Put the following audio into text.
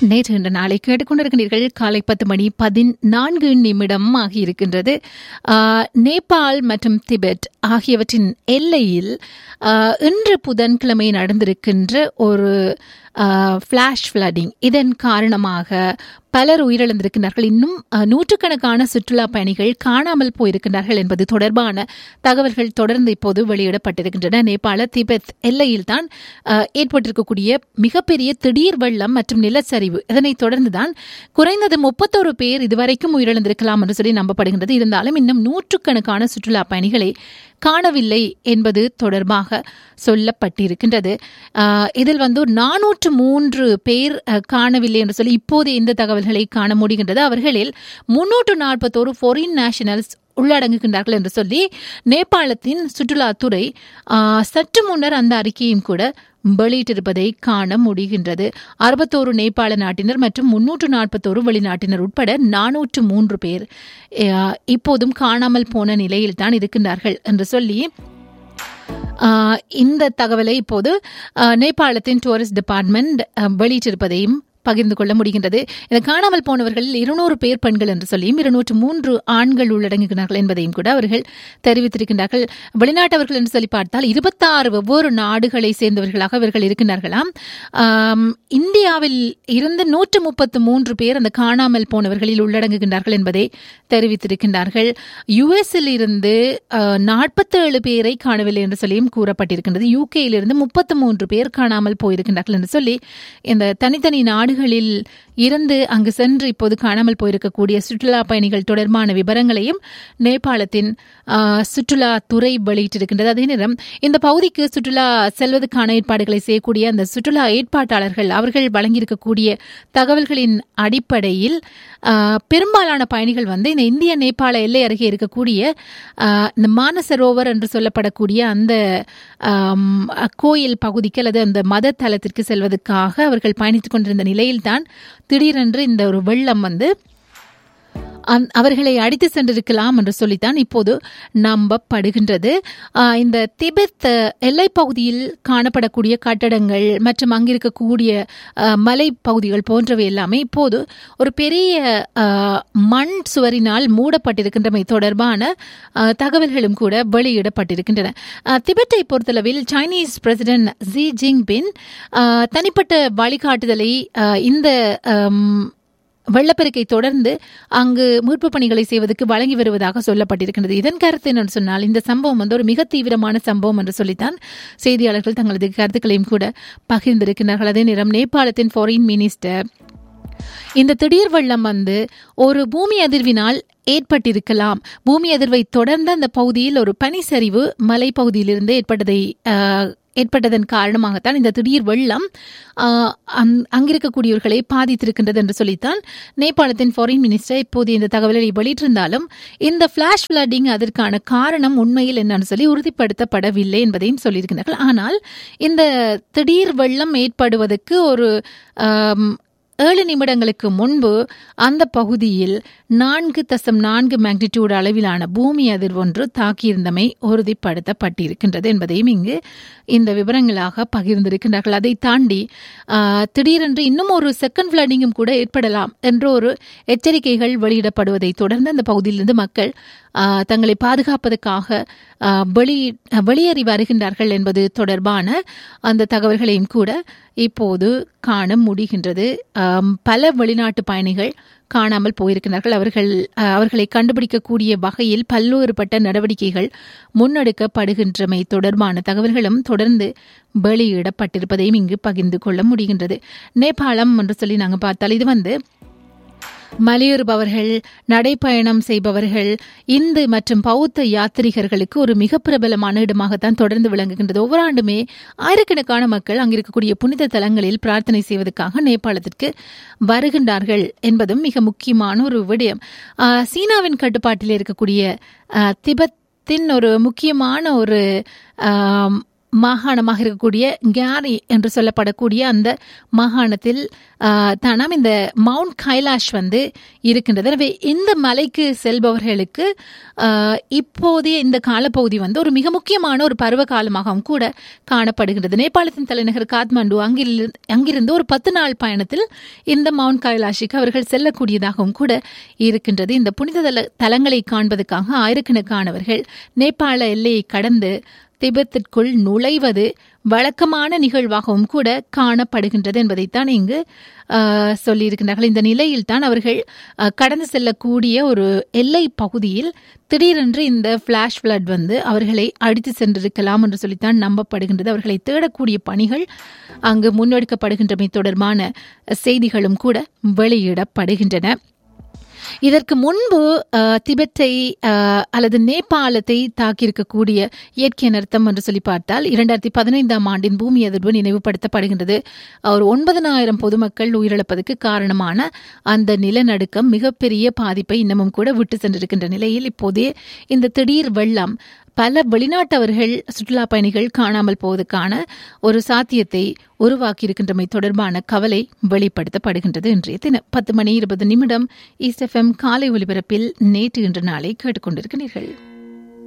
நேற்று இன்று நாளை கேட்டுக்கொண்டிருக்கிறீர்கள் காலை பத்து மணி பதினான்கு நிமிடம் ஆகியிருக்கின்றது ஆஹ், நேபாள் மற்றும் திபெத் ஆகியவற்றின் எல்லையில் ஆஹ், இன்று புதன்கிழமை நடந்திருக்கின்ற ஒரு ஃப்ளாஷ் ஃப்ளட்டிங் இதன் காரணமாக பலர் உயிரிழந்திருக்கிறார்கள் இன்னும் அஹ், நூற்றுக்கணக்கான சுற்றுலா பயணிகள் காணாமல் போயிருக்கிறார்கள் என்பது தொடர்பான தகவல்கள் தொடர்ந்து இப்போது வெளியிடப்பட்டிருக்கின்றன நேபாள திபெத் எல்லையில்தான் அஹ், ஏற்பட்டிருக்கக்கூடிய மிகப்பெரிய திடீர் வெள்ளம் மற்றும் நிலச்சரிவு இதனைத் தொடர்ந்துதான் குறைந்தது முப்பத்தோரு பேர் இதுவரைக்கும் உயிரிழந்திருக்கலாம் என்று சொல்லி நம்பப்படுகின்றது இருந்தாலும் இன்னும் நூற்றுக்கணக்கான சுற்றுலா பயணிகளை காணவில்லை என்பது தொடர்பாக சொல்லப்பட்டிருக்கின்றது ஆஹ் இதில் வந்து நானூற்று மூன்று பேர் அஹ், காணவில்லை என்று சொல்லி இப்போது இந்த தகவல்களை காண முடிகின்றது அவர்களில் முன்னூற்று நாற்பத்தோரு ஃபாரின் நேஷனல்ஸ் உள்ளடங்குகின்றார்கள் என்று சொல்லி நேபாளத்தின் சுற்றுலாத்துறை ஆஹ், சற்று முன்னர் அந்த அறிக்கையும் கூட வெளியிட்டிருப்பதை காண முடிகின்றது அறுபத்தோரு நேபாள நாட்டினர் மற்றும் முன்னூற்று நாற்பத்தோரு வெளிநாட்டினர் உட்பட நானூற்று மூன்று பேர் அஹ், இப்போதும் காணாமல் போன நிலையில் தான் இருக்கின்றார்கள் என்று சொல்லி ஆஹ், இந்த தகவலை இப்போது ஆஹ், நேபாளத்தின் டூரிஸ்ட் டிபார்ட்மெண்ட் ஆஹ், வெளியிட்டிருப்பதையும் பகிர்ந்து கொள்ள முடிகின்றது இந்த காணாமல் போனவர்களில் இருநூறு பேர் பெண்கள் என்று சொல்லியும் இருநூற்று மூன்று ஆண்கள் உள்ளடங்குகிறார்கள் என்பதையும் கூட அவர்கள் தெரிவித்திருக்கின்றார்கள் வெளிநாட்டவர்கள் என்று சொல்லி பார்த்தால் இருபத்தாறு வெவ்வேறு நாடுகளை சேர்ந்தவர்களாக இவர்கள் இருக்கின்றார்களாம் ஆம், இந்தியாவில் இருந்து நூற்று முப்பத்து மூன்று பேர் அந்த காணாமல் போனவர்களில் உள்ளடங்குகின்றார்கள் என்பதை தெரிவித்திருக்கின்றார்கள் யுஎஸ்இல் இருந்து நாற்பத்தேழு பேரை காணவில்லை என்று சொல்லியும் கூறப்பட்டிருக்கின்றது யூகேயில் இருந்து முப்பத்து மூன்று பேர் காணாமல் போயிருக்கின்றார்கள் என்று சொல்லி இந்த தனித்தனி நாடுகளில் இருந்து அங்கு சென்று இப்போது காணாமல் போயிருக்கக்கூடிய சுற்றுலா பயணிகள் தொடர்பான விவரங்களையும் நேபாளத்தின் ஆ, சுற்றுலாத்துறை வெளியிட்டிருக்கின்றது அதே நேரம் இந்த பகுதிக்கு சுற்றுலா செல்வதற்கான ஏற்பாடுகளை செய்யக்கூடிய அந்த சுற்றுலா ஏற்பாட்டாளர்கள் அவர்கள் வழங்கியிருக்கக்கூடிய தகவல்களின் அடிப்படையில் ஆ, பெரும்பாலான பயணிகள் வந்து இந்த இந்திய நேபாள எல்லை அருகே இருக்கக்கூடிய ஆ, இந்த மானசரோவர் என்று சொல்லப்படக்கூடிய அந்த ஆம், கோயில் பகுதிக்கு அல்லது அந்த மத தலத்திற்கு செல்வதற்காக அவர்கள் பயணித்துக் கொண்டிருந்த நிலையில்தான் திடீரென்று இந்த ஒரு வெள்ளம் வந்து அந்- அவர்களை அடித்து சென்றிருக்கலாம் என்று சொல்லித்தான் இப்போது நம்பப்படுகின்றது ஆஹ் இந்த திபெத் அஹ், எல்லைப் பகுதியில் காணப்படக்கூடிய கட்டடங்கள் மற்றும் அங்கிருக்கக்கூடிய ஆஹ், மலைப்பகுதிகள் போன்றவை எல்லாமே இப்போது ஒரு பெரிய ஆஹ், மண் சுவரினால் மூடப்பட்டிருக்கின்றமை தொடர்பான ஆஹ், தகவல்களும் கூட வெளியிடப்பட்டிருக்கின்றன ஆஹ், திபெத்தை பொறுத்தளவில் சைனீஸ் பிரசிடென்ட் ஜி ஜின்பின் ஆஹ், தனிப்பட்ட வழிகாட்டுதலை ஆஹ், இந்த ஆம், வெள்ளப்பெருக்கை தொடர்ந்து அங்கு மீட்பு பணிகளை செய்வதற்கு வழங்கி வருவதாக சொல்லப்பட்டிருக்கின்றது இதன் கருத்து என்னன்னு சொன்னால் இந்த சம்பவம் வந்து ஒரு மிக தீவிரமான சம்பவம் என்று சொல்லித்தான் செய்தியாளர்கள் தங்களது கருத்துக்களையும் கூட பகிர்ந்திருக்கிறார்கள் அதே நேரம் நேபாளத்தின் ஃபாரின் மினிஸ்டர் இந்த திடீர் வெள்ளம் வந்து ஒரு பூமி அதிர்வினால் ஏற்பட்டிருக்கலாம் பூமி அதிர்வை தொடர்ந்து அந்த பகுதியில் ஒரு பனிச்சரிவு மலைப்பகுதியிலிருந்து ஏற்பட்டதை ஆஹ், ஏற்பட்டதன் காரணமாகத்தான் இந்த திடீர் வெள்ளம் ஆஹ், அங்- அங்கிருக்கக்கூடியவர்களை பாதித்திருக்கின்றது என்று சொல்லித்தான் நேபாளத்தின் ஃபாரின் மினிஸ்டர் இப்போது இந்த தகவலை வெளியிட்டிருந்தாலும் இந்த ஃபிளாஷ் ஃபிளட்டிங் அதற்கான காரணம் உண்மையில் என்னன்னு சொல்லி உறுதிப்படுத்தப்படவில்லை என்பதையும் சொல்லியிருக்கிறார்கள் ஆனால் இந்த திடீர் வெள்ளம் ஏற்படுவதற்கு ஒரு ஆம், ஏழு நிமிடங்களுக்கு முன்பு அந்த பகுதியில் நான்கு தசம் நான்கு மேக்னிடியூட் அளவிலான பூமி அதிர்வொன்று தாக்கியிருந்தமை உறுதிப்படுத்தப்பட்டிருக்கின்றது என்பதையும் இங்கு இந்த விவரங்களாக பகிர்ந்திருக்கின்றார்கள் அதை தாண்டி ஆஹ், திடீரென்று இன்னும் ஒரு செகண்ட் ஃபிளடிங்கும் கூட ஏற்படலாம் என்ற ஒரு எச்சரிக்கைகள் வெளியிடப்படுவதை தொடர்ந்து அந்த பகுதியிலிருந்து மக்கள் ஆஹ், தங்களை பாதுகாப்பதற்காக ஆஹ், வெளி வெளியேறி வருகின்றார்கள் என்பது தொடர்பான அந்த தகவல்களையும் கூட இப்போது காண முடிகின்றது ஆம், பல வெளிநாட்டு பயணிகள் காணாமல் போயிருக்கிறார்கள் அவர்கள் அஹ், அவர்களை கண்டுபிடிக்கக்கூடிய வகையில் பல்வேறுபட்ட நடவடிக்கைகள் முன்னெடுக்கப்படுகின்றமை தொடர்பான தகவல்களும் தொடர்ந்து வெளியிடப்பட்டிருப்பதையும் இங்கு பகிர்ந்து கொள்ள முடிகின்றது நேபாளம் என்று சொல்லி நாங்கள் பார்த்தால் இது வந்து மலையேறுபவர்கள் நடைப்பயணம் செய்பவர்கள் இந்து மற்றும் பௌத்த யாத்ரீகர்களுக்கு ஒரு மிக பிரபலமான இடமாகத்தான் தொடர்ந்து விளங்குகின்றது ஒவ்வொரு ஆண்டுமே ஆயிரக்கணக்கான மக்கள் அங்கிருக்கக்கூடிய புனித தலங்களில் பிரார்த்தனை செய்வதற்காக நேபாளத்திற்கு வருகின்றார்கள் என்பதும் மிக முக்கியமான ஒரு விடயம் ஆஹ், சீனாவின் கட்டுப்பாட்டில் இருக்கக்கூடிய ஆஹ், திபெத்தின் ஒரு முக்கியமான ஒரு ஆம், மாகாணமாக இருக்கக்கூடிய கேரி என்று சொல்லப்படக்கூடிய அந்த மாகாணத்தில் தானாம் இந்த மவுண்ட் கைலாஷ் வந்து இருக்கின்றது எனவே இந்த மலைக்கு செல்பவர்களுக்கு இப்போதைய இந்த காலப்பகுதி வந்து ஒரு மிக முக்கியமான ஒரு பருவ காலமாகவும் கூட காணப்படுகின்றது நேபாளத்தின் தலைநகர் காத்மாண்டு அங்கில் அங்கிருந்து ஒரு பத்து நாள் பயணத்தில் இந்த மவுண்ட் கைலாஷிக்கு அவர்கள் செல்லக்கூடியதாகவும் கூட இருக்கின்றது இந்த புனித தல தலங்களை காண்பதற்காக ஆயிரக்கணக்கானவர்கள் நேபாள எல்லையை கடந்து திபெத்திற்குள் நுழைவது வழக்கமான நிகழ்வாகவும் கூட காணப்படுகின்றது என்பதைத்தான் இங்கு சொல்லியிருக்கின்றார்கள் இந்த நிலையில் தான் அவர்கள் கடந்து செல்லக்கூடிய ஒரு எல்லை பகுதியில் திடீரென்று இந்த ஃபிளாஷ் ஃபிளட் வந்து அவர்களை அடித்து சென்றிருக்கலாம் என்று சொல்லித்தான் நம்பப்படுகின்றது அவர்களை தேடக்கூடிய பணிகள் அங்கு முன்னெடுக்கப்படுகின்றமை தொடர்பான செய்திகளும் கூட வெளியிடப்படுகின்றன இதற்கு முன்பு திபெத்தை அல்லது நேபாளத்தை தாக்கியிருக்கக்கூடிய இயற்கை அனர்த்தம் என்று சொல்லி பார்த்தால் இரண்டாயிரத்தி பதினைந்தாம் ஆண்டின் பூமி அதிர்வு நினைவுபடுத்தப்படுகின்றது ஒரு ஒன்பதனாயிரம் பொதுமக்கள் உயிரிழப்பதற்கு காரணமான அந்த நிலநடுக்கம் மிகப்பெரிய பாதிப்பை இன்னமும் கூட விட்டு சென்றிருக்கின்ற நிலையில் இப்போதே இந்த திடீர் வெள்ளம் பல வெளிநாட்டவர்கள் சுற்றுலா பயணிகள் காணாமல் போவதற்கான ஒரு சாத்தியத்தை உருவாக்கியிருக்கின்றமை தொடர்பான கவலை வெளிப்படுத்தப்படுகின்றது இன்றைய தினம் பத்து மணி இருபது நிமிடம் ஈஸ்ட் எஃப்எம் காலை ஒலிபரப்பில் நேற்று இன்று நாளை கேட்டுக்கொண்டிருக்கிறீர்கள்